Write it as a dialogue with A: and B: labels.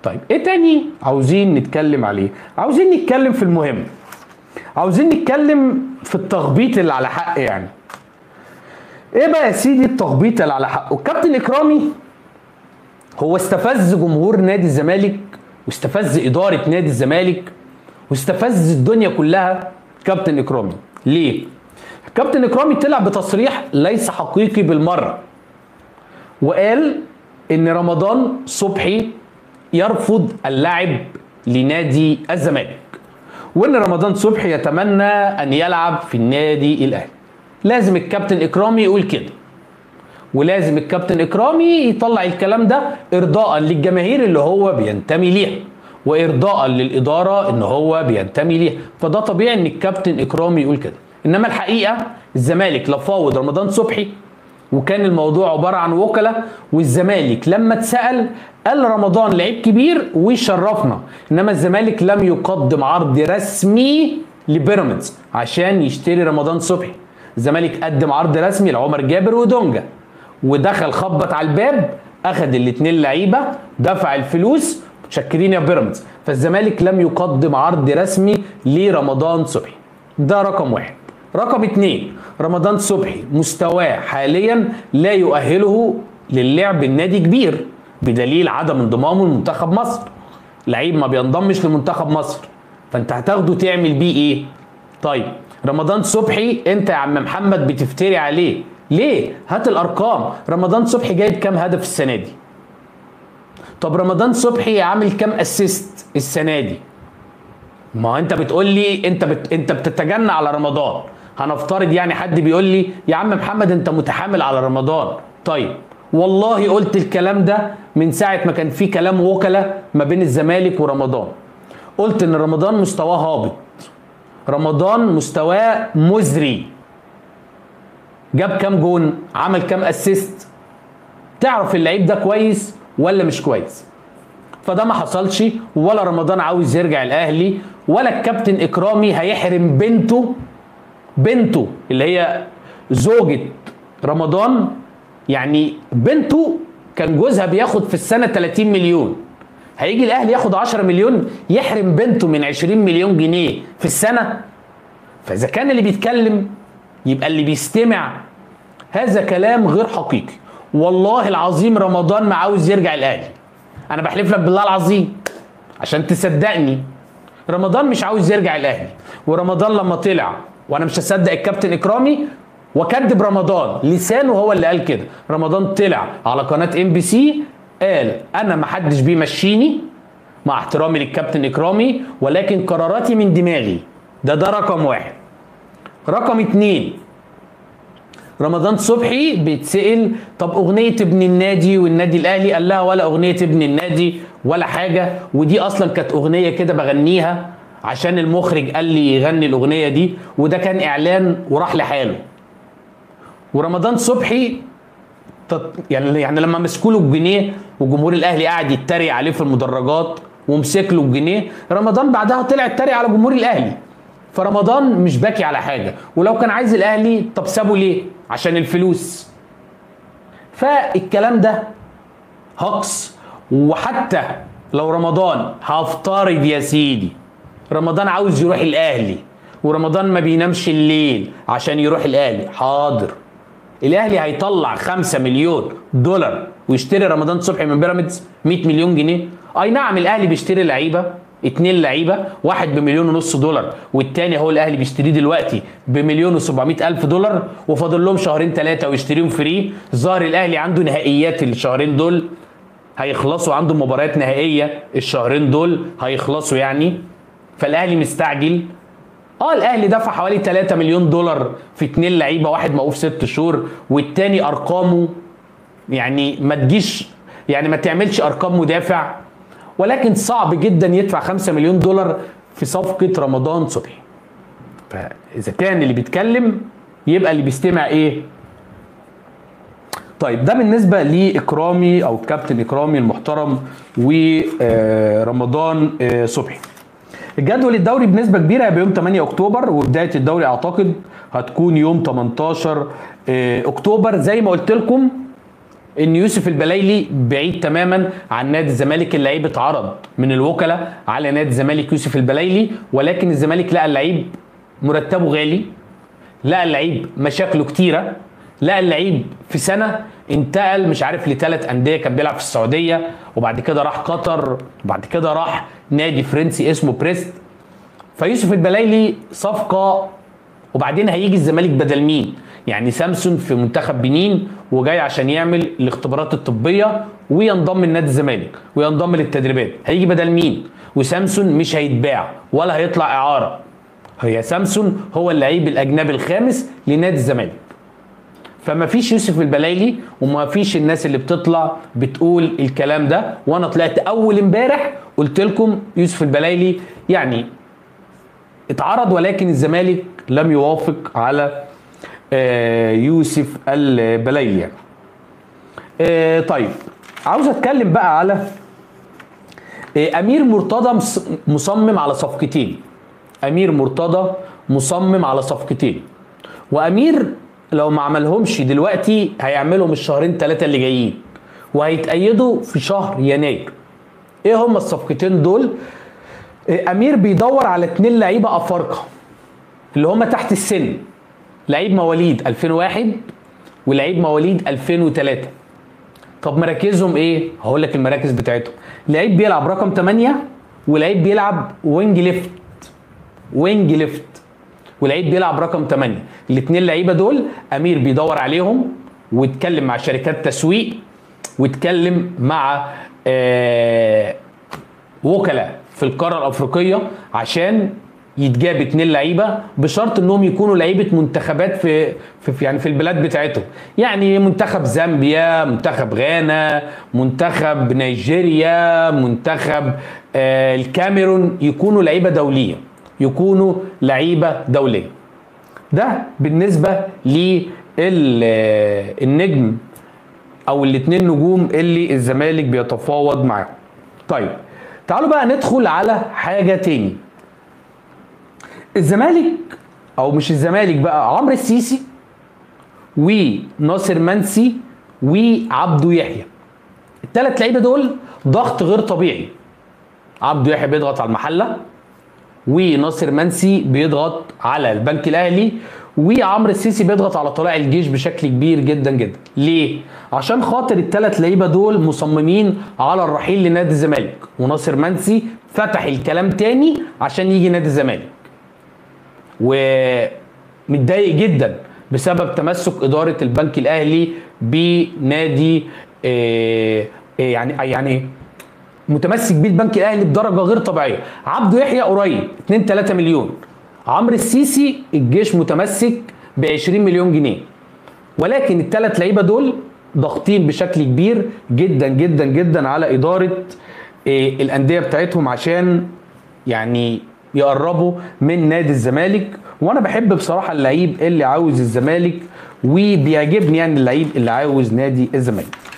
A: طيب ايه تاني عاوزين نتكلم عليه عاوزين نتكلم في المهم عاوزين نتكلم في التخبيط اللي على حق يعني ايه بقى يا سيدي التخبيط اللي على حقه الكابتن اكرامي هو استفز جمهور نادي الزمالك واستفز اداره نادي الزمالك واستفز الدنيا كلها كابتن اكرامي ليه كابتن اكرامي طلع بتصريح ليس حقيقي بالمره وقال ان رمضان صبحي يرفض اللعب لنادي الزمالك وان رمضان صبحي يتمنى ان يلعب في النادي الاهلي لازم الكابتن اكرامي يقول كده ولازم الكابتن اكرامي يطلع الكلام ده ارضاء للجماهير اللي هو بينتمي ليها وارضاء للاداره ان هو بينتمي ليها فده طبيعي ان الكابتن اكرامي يقول كده انما الحقيقه الزمالك لا فاوض رمضان صبحي وكان الموضوع عباره عن وكلاء والزمالك لما اتسال قال رمضان لعيب كبير ويشرفنا انما الزمالك لم يقدم عرض رسمي لبيراميدز عشان يشتري رمضان صبحي الزمالك قدم عرض رسمي لعمر جابر ودونجا ودخل خبط على الباب اخد الاثنين لعيبه دفع الفلوس متشكرين يا بيراميدز فالزمالك لم يقدم عرض رسمي لرمضان صبحي ده رقم واحد رقم اتنين رمضان صبحي مستواه حاليا لا يؤهله للعب النادي كبير بدليل عدم انضمامه لمنتخب مصر لعيب ما بينضمش لمنتخب مصر فانت هتاخده تعمل بيه ايه طيب رمضان صبحي انت يا عم محمد بتفتري عليه ليه هات الارقام رمضان صبحي جايب كام هدف السنه دي طب رمضان صبحي عامل كام اسيست السنه دي ما انت بتقول لي انت بت... انت بتتجنى على رمضان هنفترض يعني حد بيقول لي يا عم محمد انت متحامل على رمضان طيب والله قلت الكلام ده من ساعه ما كان في كلام وكلاء ما بين الزمالك ورمضان قلت ان رمضان مستواه هابط رمضان مستواه مزري جاب كام جون عمل كام اسيست تعرف اللعيب ده كويس ولا مش كويس فده ما حصلش ولا رمضان عاوز يرجع الاهلي ولا الكابتن اكرامي هيحرم بنته بنته اللي هي زوجة رمضان يعني بنته كان جوزها بياخد في السنة 30 مليون هيجي الاهلي ياخد 10 مليون يحرم بنته من 20 مليون جنيه في السنة فاذا كان اللي بيتكلم يبقى اللي بيستمع هذا كلام غير حقيقي والله العظيم رمضان ما عاوز يرجع الاهلي انا بحلف لك بالله العظيم عشان تصدقني رمضان مش عاوز يرجع الاهلي ورمضان لما طلع وانا مش هصدق الكابتن اكرامي وكذب رمضان لسانه هو اللي قال كده رمضان طلع على قناه ام بي سي قال انا ما حدش بيمشيني مع احترامي للكابتن اكرامي ولكن قراراتي من دماغي ده ده رقم واحد رقم اتنين رمضان صبحي بيتسأل طب أغنية ابن النادي والنادي الأهلي قال لها ولا أغنية ابن النادي ولا حاجة ودي أصلا كانت أغنية كده بغنيها عشان المخرج قال لي يغني الأغنية دي وده كان إعلان وراح لحاله ورمضان صبحي يعني يعني لما مسكوا له الجنيه وجمهور الاهلي قاعد يتريق عليه في المدرجات ومسك له الجنيه رمضان بعدها طلع يتريق على جمهور الاهلي فرمضان مش باكي على حاجه ولو كان عايز الاهلي طب سابه ليه عشان الفلوس فالكلام ده هقص وحتى لو رمضان هفترض يا سيدي رمضان عاوز يروح الاهلي ورمضان ما بينامش الليل عشان يروح الاهلي حاضر الاهلي هيطلع 5 مليون دولار ويشتري رمضان صبحي من بيراميدز 100 مليون جنيه اي نعم الاهلي بيشتري لعيبه اتنين لعيبه واحد بمليون ونص دولار والتاني هو الاهلي بيشتريه دلوقتي بمليون و700 الف دولار وفاضل لهم شهرين ثلاثه ويشتريهم فري ظاهر الاهلي عنده نهائيات الشهرين دول هيخلصوا عنده مباريات نهائيه الشهرين دول هيخلصوا يعني فالاهلي مستعجل اه الاهلي دفع حوالي 3 مليون دولار في اتنين لعيبه واحد موقوف ست شهور والتاني ارقامه يعني ما تجيش يعني ما تعملش ارقام مدافع ولكن صعب جدا يدفع 5 مليون دولار في صفقه رمضان صبحي فاذا كان اللي بيتكلم يبقى اللي بيستمع ايه طيب ده بالنسبه لاكرامي او كابتن اكرامي المحترم ورمضان صبحي الجدول الدوري بنسبه كبيره هيبقى يوم 8 اكتوبر وبدايه الدوري اعتقد هتكون يوم 18 اكتوبر زي ما قلت لكم ان يوسف البلايلي بعيد تماما عن نادي الزمالك اللعيب اتعرض من الوكلاء على نادي الزمالك يوسف البلايلي ولكن الزمالك لقى اللعيب مرتبه غالي لقى اللعيب مشاكله كتيره لقى اللعيب في سنه انتقل مش عارف لثلاث انديه كان بيلعب في السعوديه وبعد كده راح قطر وبعد كده راح نادي فرنسي اسمه بريست فيوسف البلايلي صفقه وبعدين هيجي الزمالك بدل مين يعني سامسون في منتخب بنين وجاي عشان يعمل الاختبارات الطبيه وينضم لنادي الزمالك وينضم للتدريبات هيجي بدل مين وسامسون مش هيتباع ولا هيطلع اعاره هي سامسون هو اللعيب الاجنبي الخامس لنادي الزمالك فما فيش يوسف البلايلي وما فيش الناس اللي بتطلع بتقول الكلام ده وانا طلعت اول امبارح قلت لكم يوسف البلايلي يعني اتعرض ولكن الزمالك لم يوافق على آه، يوسف البلايلي يعني. آه، طيب عاوز اتكلم بقى على آه، امير مرتضى مص- مصمم على صفقتين امير مرتضى مصمم على صفقتين وامير لو ما عملهمش دلوقتي هيعملهم الشهرين ثلاثه اللي جايين وهيتأيدوا في شهر يناير ايه هم الصفقتين دول آه، امير بيدور على اتنين لعيبه افارقه اللي هم تحت السن لعيب مواليد 2001 ولعيب مواليد 2003 طب مراكزهم ايه هقول لك المراكز بتاعتهم لعيب بيلعب رقم 8 ولعيب بيلعب وينج ليفت وينج ليفت ولعيب بيلعب رقم 8 الاثنين لعيبه دول امير بيدور عليهم واتكلم مع شركات تسويق واتكلم مع آه وكلاء في القاره الافريقيه عشان يتجاب اتنين لعيبه بشرط انهم يكونوا لعيبه منتخبات في, في في- يعني في البلاد بتاعتهم يعني منتخب زامبيا منتخب غانا منتخب نيجيريا منتخب آه الكاميرون يكونوا لعيبه دوليه يكونوا لعيبه دوليه ده بالنسبه للنجم او الاثنين نجوم اللي الزمالك بيتفاوض معاهم طيب تعالوا بقى ندخل على حاجه تاني الزمالك او مش الزمالك بقى عمرو السيسي وناصر منسي وعبده يحيى الثلاث لعيبه دول ضغط غير طبيعي عبده يحيى بيضغط على المحله وناصر منسي بيضغط على البنك الاهلي وعمرو السيسي بيضغط على طلائع الجيش بشكل كبير جدا جدا ليه عشان خاطر الثلاث لعيبه دول مصممين على الرحيل لنادي الزمالك وناصر منسي فتح الكلام تاني عشان يجي نادي الزمالك ومتضايق جدا بسبب تمسك اداره البنك الاهلي بنادي آه، آه، يعني يعني متمسك بيه البنك الاهلي بدرجه غير طبيعيه عبده يحيى قريب 2 3 مليون عمرو السيسي الجيش متمسك ب 20 مليون جنيه ولكن الثلاث لعيبه دول ضاغطين بشكل كبير جدا جدا جدا على اداره آه، الانديه بتاعتهم عشان يعني يقربوا من نادي الزمالك وانا بحب بصراحه اللعيب اللي عاوز الزمالك وبيعجبني يعني اللعيب اللي عاوز نادي الزمالك